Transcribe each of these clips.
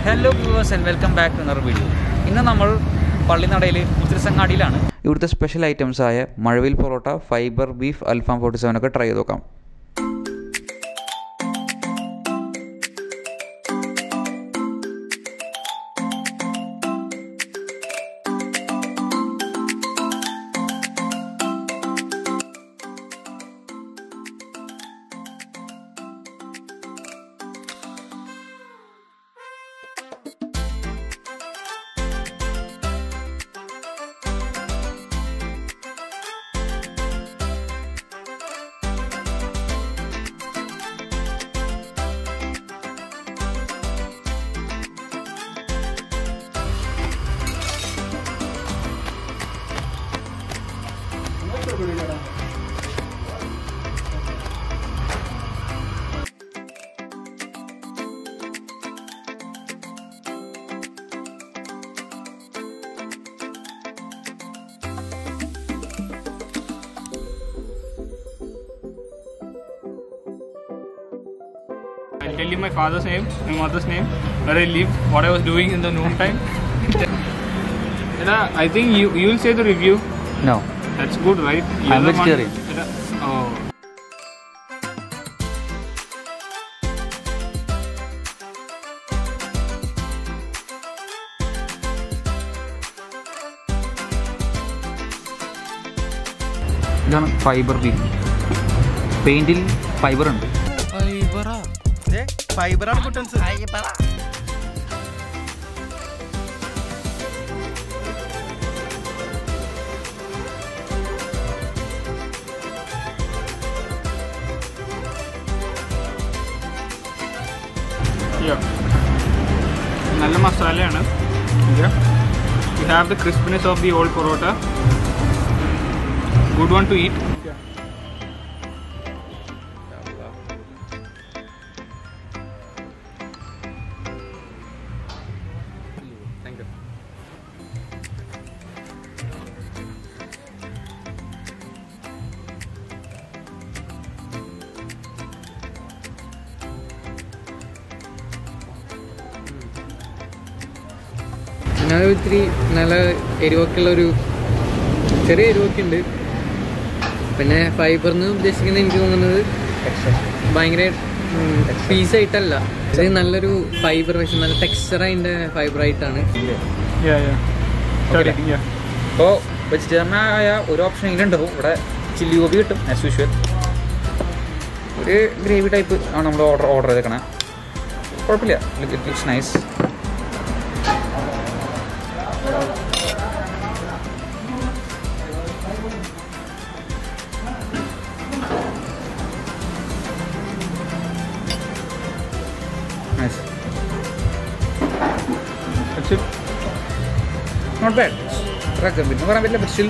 Hello viewers and welcome back to another video ഇന്ന് നമ്മൾ പള്ളിനടയിൽ ഉത്തിരസങ്ങാടിയിലാണ് ഇവിടുത്തെ സ്പെഷ്യൽ ഐറ്റംസ് ആയ മഴവിൽ പൊറോട്ട ഫൈബർ ബീഫ് അൽഫാം ഫോർട്ടി സെവൻ ഒക്കെ ട്രൈ ചെയ്ത് നോക്കാം I'll tell you my father's name, my mother's name, where I live, what I was doing in the noon time. Eda, I think you you'll say the review. No That's good, right? You're I'm the one- vegetarian. Eda, oh. ഇതാണ് fibre beef പെയിൻറ്റിൽ fibre ഉണ്ട് ഫൈബറാണ് കുട്ടൻസ് Yeah. നല്ല മസാലയാണ് you have the crispiness of the old parotta good one to eat ഞാൻ ഇത്തിരി നല്ല എരിവൊക്കെയുള്ള ഒരു ചെറിയ എരിവൊക്കെ ഉണ്ട് പിന്നെ ഫൈബർ എന്ന് ഉദ്ദേശിക്കുന്നത് എനിക്ക് തോന്നുന്നത് ഭയങ്കര പീസായിട്ടല്ല ഇത് നല്ലൊരു ഫൈബർ പക്ഷെ നല്ല ടെക്സ്ചർ അതിൻ്റെ ഫൈബർ ആയിട്ടാണ് Yeah, yeah. Okay. Yeah. അപ്പോൾ വെജിറ്റേറിയനായ ഒരു ഓപ്ഷൻ ഇതിലുണ്ടാവും ഇവിടെ ചില്ലി ഗോബി കിട്ടും ആസ് യൂഷ്വൽ ഒരു ഗ്രേവി ടൈപ്പ് ആണ് നമ്മൾ ഓർഡർ ഓർഡർ ചെയ്തേക്കണേ കുഴപ്പമില്ല it looks nice nice That's it. Not bad അത്രയൊക്കെ പിന്നെ പറയാൻ പറ്റില്ല പക്ഷേ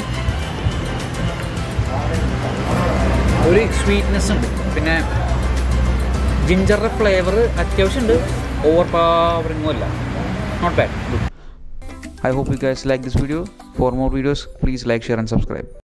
ഒരു സ്വീറ്റ്നെസ് ഉണ്ട് പിന്നെ ജിഞ്ചറിൻ്റെ ഫ്ലേവർ അത്യാവശ്യം ഉണ്ട് ഓവർ പവറിങ്ങും അല്ല not bad I hope you guys like this video. For more videos, please like, share and subscribe.